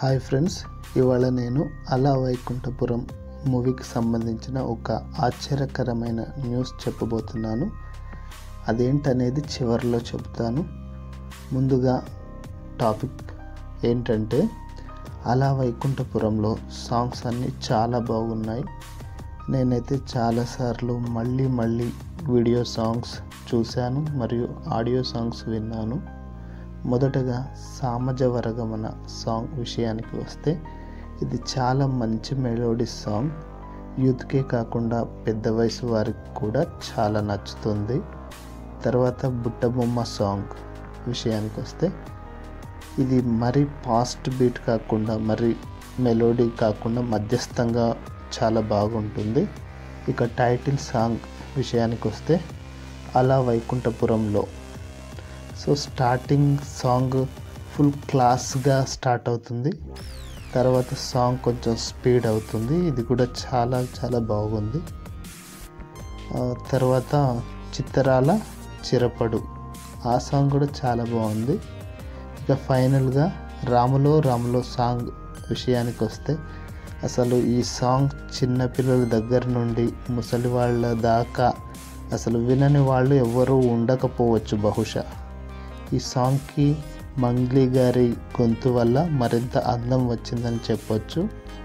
hi friends ఇవాళ నేను అలా వైకుంఠపురం మూవీకి సంబంధించిన ఒక ఆశ్చర్యకరమైన న్యూస్ చెప్పబోతున్నాను అదేంటనేది చివరిలో చెప్తాను ముందుగా టాపిక్ ఏంటంటే అలా వైకుంఠపురంలో సాంగ్స్ అన్నీ చాలా బాగున్నాయి నేనైతే చాలాసార్లు మళ్ళీ మళ్ళీ వీడియో సాంగ్స్ చూశాను మరియు ఆడియో సాంగ్స్ విన్నాను మొదటగా సామజ వరగమన సాంగ్ విషయానికి వస్తే ఇది చాలా మంచి మెలోడీ సాంగ్ యూత్కే కాకుండా పెద్ద వయసు వారికి కూడా చాలా నచ్చుతుంది తర్వాత బుట్టబొమ్మ సాంగ్ విషయానికి వస్తే ఇది మరీ ఫాస్ట్ బీట్ కాకుండా మరి మెలోడీ కాకుండా మధ్యస్థంగా చాలా బాగుంటుంది ఇక టైటిల్ సాంగ్ విషయానికి వస్తే Ala Vaikunthapurramuloo so starting song full క్లాస్గా స్టార్ట్ అవుతుంది తర్వాత సాంగ్ కొంచెం స్పీడ్ అవుతుంది ఇది కూడా చాలా చాలా బాగుంది ఆ తర్వాత చిత్తరాల చిరపడు ఆ సాంగ్ కూడా చాలా బాగుంది ఇక ఫైనల్గా రాములో రాములో సాంగ్ విషయానికి వస్తే అసలు ఈ సాంగ్ చిన్నపిల్లల దగ్గర నుండి ముసలి వాళ్ళ దాకా అసలు వినని వాళ్ళు ఎవ్వరూ ఉండకపోవచ్చు బహుశా ఈ సాంగ్కి మంగ్లీ గారి గొంతు వల్ల మరింత అందం వచ్చిందని చెప్పొచ్చు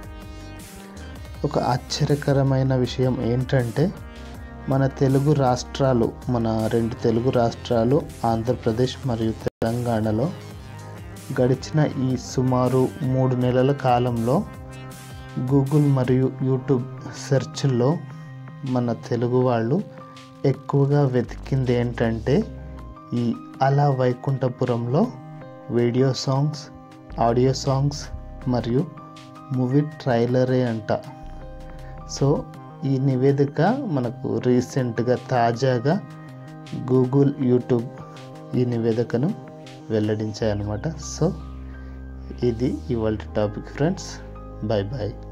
ఒక ఆశ్చర్యకరమైన విషయం ఏంటంటే మన తెలుగు రాష్ట్రాలు మన రెండు తెలుగు రాష్ట్రాలు ఆంధ్రప్రదేశ్ మరియు తెలంగాణలో గడిచిన ఈ సుమారు మూడు నెలల కాలంలో గూగుల్ మరియు యూట్యూబ్ సెర్చ్లో మన తెలుగు వాళ్ళు ఎక్కువగా వెతికింది ఏంటంటే ఈ Ala Vaikunthapurramuloo video songs audio songs మరియు మూవీ ట్రైలరే అంట సో ఈ నివేదిక మనకు రీసెంట్గా తాజాగా గూగుల్ యూట్యూబ్ ఈ నివేదికను వెల్లడించాయన్నమాట సో ఇది ఇవాళ టాపిక్ ఫ్రెండ్స్ బాయ్ బాయ్